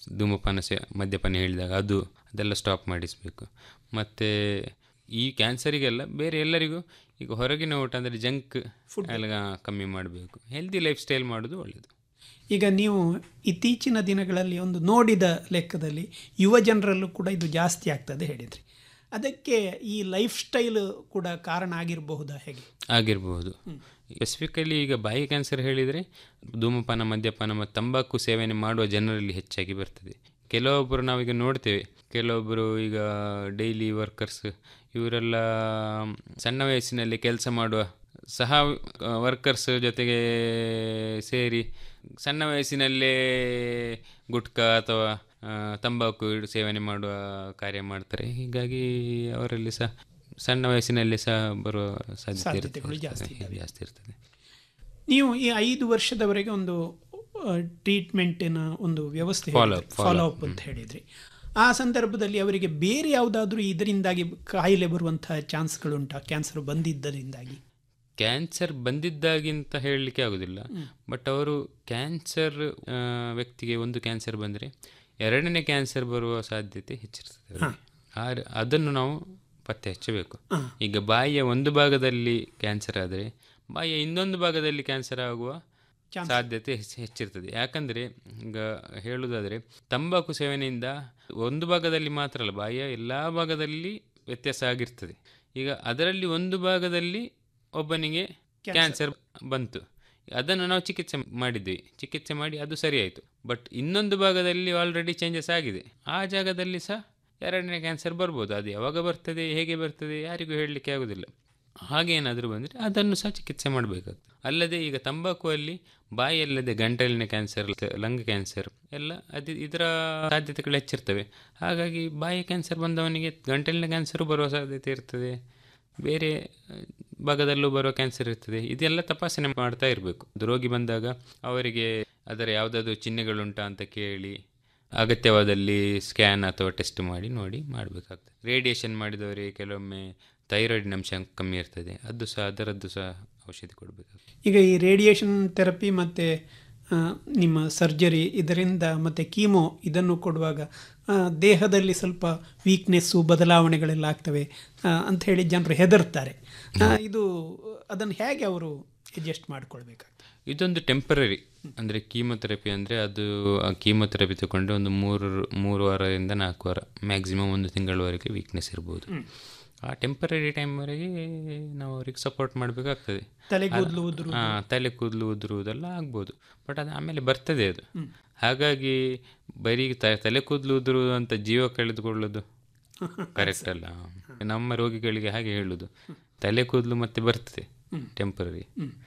ಧೂಮಪಾನ ಸೇ ಮದ್ಯಪಾನ ಹೇಳಿದಾಗ ಅದು ಅದೆಲ್ಲ ಸ್ಟಾಪ್ ಮಾಡಿಸಬೇಕು ಮತ್ತು ಈ ಕ್ಯಾನ್ಸರಿಗೆಲ್ಲ ಬೇರೆ ಎಲ್ಲರಿಗೂ ಈಗ ಹೊರಗಿನ ಊಟ ಅಂದರೆ ಜಂಕ್ ಎಲ್ಲ ಕಮ್ಮಿ ಮಾಡಬೇಕು ಹೆಲ್ದಿ ಲೈಫ್ ಸ್ಟೈಲ್ ಮಾಡೋದು ಒಳ್ಳೆಯದು ಈಗ ನೀವು ಇತ್ತೀಚಿನ ದಿನಗಳಲ್ಲಿ ಒಂದು ನೋಡಿದ ಲೆಕ್ಕದಲ್ಲಿ ಯುವ ಜನರಲ್ಲೂ ಕೂಡ ಇದು ಜಾಸ್ತಿ ಆಗ್ತದೆ ಹೇಳಿದ್ರಿ ಅದಕ್ಕೆ ಈ ಲೈಫ್ ಸ್ಟೈಲ್ ಕೂಡ ಕಾರಣ ಆಗಿರಬಹುದಾ ಹೇಗೆ ಆಗಿರಬಹುದು ಸ್ಪೆಸಿಫಿಕಲಿ ಈಗ ಬಾಯಿ ಕ್ಯಾನ್ಸರ್ ಹೇಳಿದರೆ ಧೂಮಪಾನ ಮದ್ಯಪಾನ ಮತ್ತು ತಂಬಾಕು ಸೇವನೆ ಮಾಡುವ ಜನರಲ್ಲಿ ಹೆಚ್ಚಾಗಿ ಬರ್ತದೆ ಕೆಲವೊಬ್ಬರು ನಾವೀಗ ನೋಡ್ತೇವೆ ಕೆಲವೊಬ್ಬರು ಈಗ ಡೈಲಿ ವರ್ಕರ್ಸ್ ಇವರೆಲ್ಲ ಸಣ್ಣ ವಯಸ್ಸಿನಲ್ಲಿ ಕೆಲಸ ಮಾಡುವ ಸಹ ವರ್ಕರ್ಸ್ ಜೊತೆಗೆ ಸೇರಿ ಸಣ್ಣ ವಯಸ್ಸಿನಲ್ಲೇ ಗುಟ್ಕಾ ಅಥವಾ ಆ, ತಂಬಾಕು ಸೇವನೆ ಮಾಡುವ ಕಾರ್ಯ ಮಾಡ್ತಾರೆ ಹೀಗಾಗಿ ಅವರಲ್ಲಿ ಸಹ ಸಣ್ಣ ವಯಸ್ಸಿನಲ್ಲಿ ಸಹ ಬರುವ ಸಾಧ್ಯತೆ ಸಾಧ್ಯತೆಗಳು ಇರ್ತದೆ. ಜಾಸ್ತಿ ಜಾಸ್ತಿ ಇರ್ತದೆ ನೀವು ಈ ಐದು ವರ್ಷದವರೆಗೆ ಒಂದು ಟ್ರೀಟ್ಮೆಂಟಿನ ಒಂದು ವ್ಯವಸ್ಥೆ Follow up, follow follow up ಅಂತ ಹೇಳಿದ್ರಿ ಆ ಸಂದರ್ಭದಲ್ಲಿ ಅವರಿಗೆ ಬೇರೆ ಯಾವುದಾದ್ರೂ ಇದರಿಂದಾಗಿ ಕಾಯಿಲೆ ಬರುವಂತಹ ಚಾನ್ಸ್ಗಳುಂಟಾ ಕ್ಯಾನ್ಸರ್ ಬಂದಿದ್ದರಿಂದಾಗಿ ಕ್ಯಾನ್ಸರ್ ಬಂದಿದ್ದಾಗಿಂತ ಹೇಳಲಿಕ್ಕೆ ಆಗೋದಿಲ್ಲ ಬಟ್ ಅವರು ಕ್ಯಾನ್ಸರ್ ಆ, ವ್ಯಕ್ತಿಗೆ ಒಂದು ಕ್ಯಾನ್ಸರ್ ಬಂದರೆ ಎರಡನೇ ಕ್ಯಾನ್ಸರ್ ಬರುವ ಸಾಧ್ಯತೆ ಹೆಚ್ಚಿರ್ತದೆ ಅವರಿಗೆ. ಆ- ಅದನ್ನು ನಾವು ಪತ್ತೆ ಹಚ್ಚಬೇಕು ಈಗ ಬಾಯಿಯ ಒಂದು ಭಾಗದಲ್ಲಿ ಕ್ಯಾನ್ಸರ್ ಆದರೆ ಬಾಯಿಯ ಇನ್ನೊಂದು ಭಾಗದಲ್ಲಿ ಕ್ಯಾನ್ಸರ್ ಆಗುವ ಸಾಧ್ಯತೆ ಹೆಚ್ಚು- ಹೆಚ್ಚಿರ್ತದೆ ಯಾಕಂದರೆ ಈಗ ಹೇಳುವುದಾದರೆ ತಂಬಾಕು ಸೇವನೆಯಿಂದ ಒಂದು ಭಾಗದಲ್ಲಿ ಮಾತ್ರ ಅಲ್ಲ ಬಾಯಿಯ ಎಲ್ಲ ಭಾಗದಲ್ಲಿ ವ್ಯತ್ಯಾಸ ಆಗಿರ್ತದೆ ಈಗ ಅದರಲ್ಲಿ ಒಂದು ಭಾಗದಲ್ಲಿ ಒಬ್ಬನಿಗೆ ಕ್ಯಾನ್ಸರ್ ಬಂತು ಅದನ್ನು ನಾವು ಚಿಕಿತ್ಸೆ ಮಾಡಿದ್ವಿ ಚಿಕಿತ್ಸೆ ಮಾಡಿ ಅದು ಸರಿ ಆಯಿತು ಬಟ್ ಇನ್ನೊಂದು ಭಾಗದಲ್ಲಿ ಆಲ್ರೆಡಿ ಚೇಂಜಸ್ ಆಗಿದೆ ಆ ಜಾಗದಲ್ಲಿ ಸಹ ಎರಡನೇ ಕ್ಯಾನ್ಸರ್ ಬರ್ಬೋದು ಅದು ಯಾವಾಗ ಬರ್ತದೆ ಹೇಗೆ ಬರ್ತದೆ ಯಾರಿಗೂ ಹೇಳಲಿಕ್ಕೆ ಆಗೋದಿಲ್ಲ ಹಾಗೆ ಏನಾದರೂ ಬಂದರೆ ಅದನ್ನು ಸಹ ಚಿಕಿತ್ಸೆ ಮಾಡಬೇಕಾಗ್ತದೆ ಅಲ್ಲದೆ ಈಗ ತಂಬಾಕು ಅಲ್ಲಿ ಬಾಯಿಯಲ್ಲದೆ ಗಂಟಲಿನ ಕ್ಯಾನ್ಸರ್ ಲಂಗ್ ಕ್ಯಾನ್ಸರ್ ಎಲ್ಲ ಅದು ಇದರ ಸಾಧ್ಯತೆಗಳು ಹೆಚ್ಚಿರ್ತವೆ ಹಾಗಾಗಿ ಬಾಯಿ ಕ್ಯಾನ್ಸರ್ ಬಂದವನಿಗೆ ಗಂಟಲಿನ ಕ್ಯಾನ್ಸರು ಬರುವ ಸಾಧ್ಯತೆ ಇರ್ತದೆ ಬೇರೆ ಆ, ಭಾಗದಲ್ಲೂ ಬರುವ ಕ್ಯಾನ್ಸರ್ ಇರ್ತದೆ ಇದೆಲ್ಲ ತಪಾಸಣೆ ಮಾಡ್ತಾ ಇರಬೇಕು ರೋಗಿ ಬಂದಾಗ ಅವರಿಗೆ ಅದರ ಯಾವುದಾದ್ರೂ ಚಿಹ್ನೆಗಳುಂಟಾ ಅಂತ ಕೇಳಿ ಅಗತ್ಯವಾದಲ್ಲಿ ಸ್ಕ್ಯಾನ್ ಅಥವಾ ಟೆಸ್ಟ್ ಮಾಡಿ ನೋಡಿ ಮಾಡಬೇಕಾಗ್ತದೆ ರೇಡಿಯೇಷನ್ ಮಾಡಿದವರಿಗೆ ಕೆಲವೊಮ್ಮೆ ಥೈರಾಯ್ಡಿನ ಅಂಶ ಕಮ್ಮಿ ಇರ್ತದೆ ಅದು ಸಹ ಅದರದ್ದು ಸಹ ಔಷಧಿ ಕೊಡಬೇಕಾಗ್ತದೆ ಈಗ ಈ ರೇಡಿಯೇಷನ್ ಥೆರಪಿ ಮತ್ತು ನಿಮ್ಮ ಸರ್ಜರಿ ಇದರಿಂದ ಮತ್ತು ಕೀಮೋ ಇದನ್ನು ಕೊಡುವಾಗ ಆ, ದೇಹದಲ್ಲಿ ಸ್ವಲ್ಪ ವೀಕ್ನೆಸ್ಸು ಬದಲಾವಣೆಗಳೆಲ್ಲ ಆಗ್ತವೆ ಆ, ಅಂತ ಹೇಳಿ ಜನರು ಹೆದರ್ತಾರೆ ಆ, ಇದು ಅದನ್ನು ಹೇಗೆ ಅವರು ಅಡ್ಜಸ್ಟ್ ಮಾಡ್ಕೊಳ್ಬೇಕಾಗ್ತದೆ ಇದೊಂದು ಟೆಂಪರರಿ ಅಂದರೆ ಕೀಮೊಥೆರಪಿ ಅಂದರೆ ಅದು ಆ ಕೀಮೊಥೆರಪಿ ತಗೊಂಡ್ರೆ ಒಂದು ಮೂರು ಮೂರು ವಾರದಿಂದ ನಾಲ್ಕು ವಾರ ಮ್ಯಾಕ್ಸಿಮಮ್ ಒಂದು ತಿಂಗಳವರೆಗೆ ವೀಕ್ನೆಸ್ ಇರ್ಬೋದು ಆ ಟೆಂಪರರಿ ಟೈಮ್ವರೆಗೆ ನಾವು ಅವ್ರಿಗೆ ಸಪೋರ್ಟ್ ಮಾಡಬೇಕಾಗ್ತದೆ ತಲೆಗೂದಲು ಉದುರುವುದು. ಹಾಂ ತಲೆ ಕೂದಲು ಉದುರುವುದೆಲ್ಲ ಆಗ್ಬೋದು ಬಟ್ ಅದು ಆಮೇಲೆ ಬರ್ತದೆ ಅದು ಹಾಗಾಗಿ ಬರೀ ತ- ತಲೆ ಕೂದಲು ಉದುರುವುದು ಅಂತ ಜೀವ ಕಳೆದುಕೊಳ್ಳೋದು ಕರೆಕ್ಟ್ ಅಲ್ಲ ನಮ್ಮ ರೋಗಿಗಳಿಗೆ ಹಾಗೆ ಹೇಳುದು ತಲೆ ಕೂದಲು ಮತ್ತೆ ಬರ್ತದೆ ಟೆಂಪರರಿ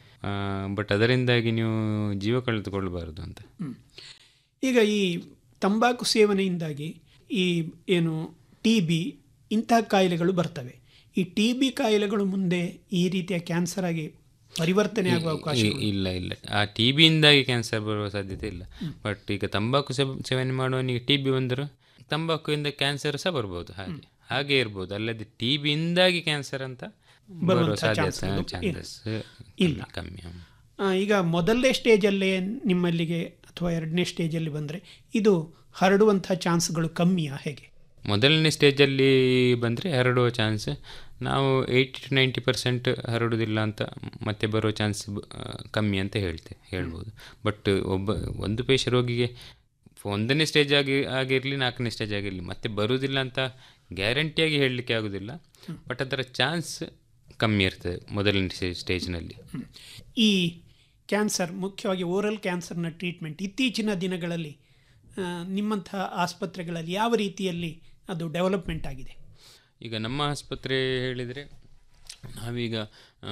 ಬಟ್ ಅದರಿಂದಾಗಿ ನೀವು ಜೀವ ಕಳೆದುಕೊಳ್ಳಬಾರದು ಅಂತ ಹ್ಮ್. ಈಗ ಈ ತಂಬಾಕು ಸೇವನೆಯಿಂದಾಗಿ ಈ ಏನು ಟಿ ಬಿ ಇಂತಹ ಕಾಯಿಲೆಗಳು ಬರ್ತವೆ ಈ ಟಿ ಬಿ ಕಾಯಿಲೆಗಳು ಮುಂದೆ ಈ ರೀತಿಯ ಕ್ಯಾನ್ಸರ್ ಆಗಿ ಪರಿವರ್ತನೆ ಆಗುವ ಅವಕಾಶ ಇ- ಇಲ್ಲ ಇಲ್ಲ ಆ ಟಿ ಬಿಯಿಂದಾಗಿ ಕ್ಯಾನ್ಸರ್ ಬರುವ ಸಾಧ್ಯತೆ ಇಲ್ಲ ಬಟ್ ಈಗ ತಂಬಾಕು ಸೇವ- ಸೇವನೆ ಮಾಡುವವನಿಗೆ ಟಿ ಬಿ ಬಂದರೂ ತಂಬಾಕುವಿಂದ ಕ್ಯಾನ್ಸರ್ ಸಹ ಬರ್ಬೋದು ಹಾಗೆ ಹಾಗೆ ಇರ್ಬೋದು ಅಲ್ಲದೆ ಟಿ ಬಿಯಿಂದಾಗಿ ಕ್ಯಾನ್ಸರ್ ಅಂತ ಬರುವ ಬರುವಂಥ ಸಾಧ್ಯತೆ ಚಾನ್ಸ್ಗಳು ಚಾನ್ಸಸ್ ಇಲ್ಲ. ಕಮ್ಮಿ ಹ್ಮ್. ಆ, ಈಗ ಮೊದಲನೇ ಸ್ಟೇಜಲ್ಲೇ ನಿಮ್ಮಲ್ಲಿಗೆ ಅಥವಾ ಎರಡನೇ ಸ್ಟೇಜಲ್ಲಿ ಬಂದರೆ ಇದು ಹರಡುವಂಥ ಚಾನ್ಸ್ಗಳು ಕಮ್ಮಿಯಾ ಹೇಗೆ ಮೊದಲನೇ ಸ್ಟೇಜಲ್ಲಿ ಬಂದರೆ ಹರಡುವ ಚಾನ್ಸ್ ನಾವು ಏಯ್ಟಿ ಟು ನೈಂಟಿ ಪರ್ಸೆಂಟ್ ಹರಡುವುದಿಲ್ಲ ಅಂತ ಮತ್ತೆ ಬರೋ ಚಾನ್ಸ್ ಕಮ್ಮಿ ಅಂತ ಹೇಳ್ತೇವೆ ಹೇಳ್ಬೋದು ಬಟ್ ಒಬ್ಬ ಒಂದು ಪೇಶ ರೋಗಿಗೆ ಒಂದನೇ ಸ್ಟೇಜ್ ಆಗಿ ಆಗಿರಲಿ ನಾಲ್ಕನೇ ಸ್ಟೇಜ್ ಆಗಿರಲಿ ಮತ್ತೆ ಬರುವುದಿಲ್ಲ ಅಂತ ಗ್ಯಾರಂಟಿಯಾಗಿ ಹೇಳಲಿಕ್ಕೆ ಆಗೋದಿಲ್ಲ ಬಟ್ ಅದರ ಚಾನ್ಸ್ ಕಮ್ಮಿ ಇರ್ತದೆ ಮೊದಲನೇ ಸ್ಟೇ ಸ್ಟೇಜ್ನಲ್ಲಿ ಈ ಕ್ಯಾನ್ಸರ್ ಮುಖ್ಯವಾಗಿ ಓರಲ್ ಕ್ಯಾನ್ಸರ್ನ ಟ್ರೀಟ್ಮೆಂಟ್ ಇತ್ತೀಚಿನ ದಿನಗಳಲ್ಲಿ ಆ, ನಿಮ್ಮಂತಹ ಆಸ್ಪತ್ರೆಗಳಲ್ಲಿ ಯಾವ ರೀತಿಯಲ್ಲಿ ಅದು ಡೆವಲಪ್ಮೆಂಟ್ ಆಗಿದೆ ಈಗ ನಮ್ಮ ಆಸ್ಪತ್ರೆ ಹೇಳಿದರೆ ನಾವೀಗ ಆ,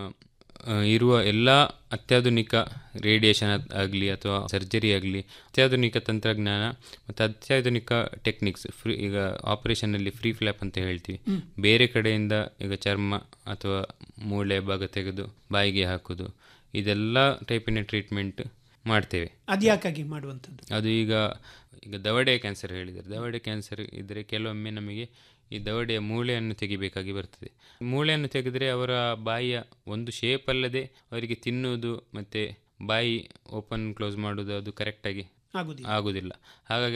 ಆ, ಇರುವ ಎಲ್ಲ ಅತ್ಯಾಧುನಿಕ ರೇಡಿಯೇಷನ್ ಆಗಲಿ ಅಥವಾ ಸರ್ಜರಿ ಆಗಲಿ ಅತ್ಯಾಧುನಿಕ ತಂತ್ರಜ್ಞಾನ ಮತ್ತು ಅತ್ಯಾಧುನಿಕ ಟೆಕ್ನಿಕ್ಸ್ ಫ್ರೀ ಈಗ ಆಪರೇಷನಲ್ಲಿ ಫ್ರೀ ಫ್ಲ್ಯಾಪ್ ಅಂತ ಹೇಳ್ತೀವಿ ಬೇರೆ ಕಡೆಯಿಂದ ಈಗ ಚರ್ಮ ಅಥವಾ ಮೂಳೆ ಭಾಗ ತೆಗೆದು ಬಾಯಿಗೆ ಹಾಕೋದು ಇದೆಲ್ಲ ಟೈಪಿನ ಟ್ರೀಟ್ಮೆಂಟ್ ಮಾಡ್ತೇವೆ ಅದ್ಯಾಕಾಗಿ ಮಾಡುವಂಥದ್ದು ಅದು ಈಗ ಈಗ ದವಡೆ ಕ್ಯಾನ್ಸರ್ ಹೇಳಿದ್ದಾರೆ ದವಡೆ ಕ್ಯಾನ್ಸರ್ ಇದ್ದರೆ ಕೆಲವೊಮ್ಮೆ ನಮಗೆ ಈ ದವಡೆಯ ಮೂಳೆಯನ್ನು ತೆಗಿಬೇಕಾಗಿ ಬರ್ತದೆ ಮೂಳೆಯನ್ನು ತೆಗೆದರೆ ಅವರ ಬಾಯಿಯ ಒಂದು ಶೇಪ್ ಅಲ್ಲದೆ ಅವರಿಗೆ ತಿನ್ನುವುದು ಮತ್ತು ಬಾಯಿ ಓಪನ್ ಕ್ಲೋಸ್ ಮಾಡುವುದು ಅದು ಕರೆಕ್ಟಾಗಿ ಆಗುದಿಲ್ಲ ಆಗುವುದಿಲ್ಲ ಹಾಗಾಗಿ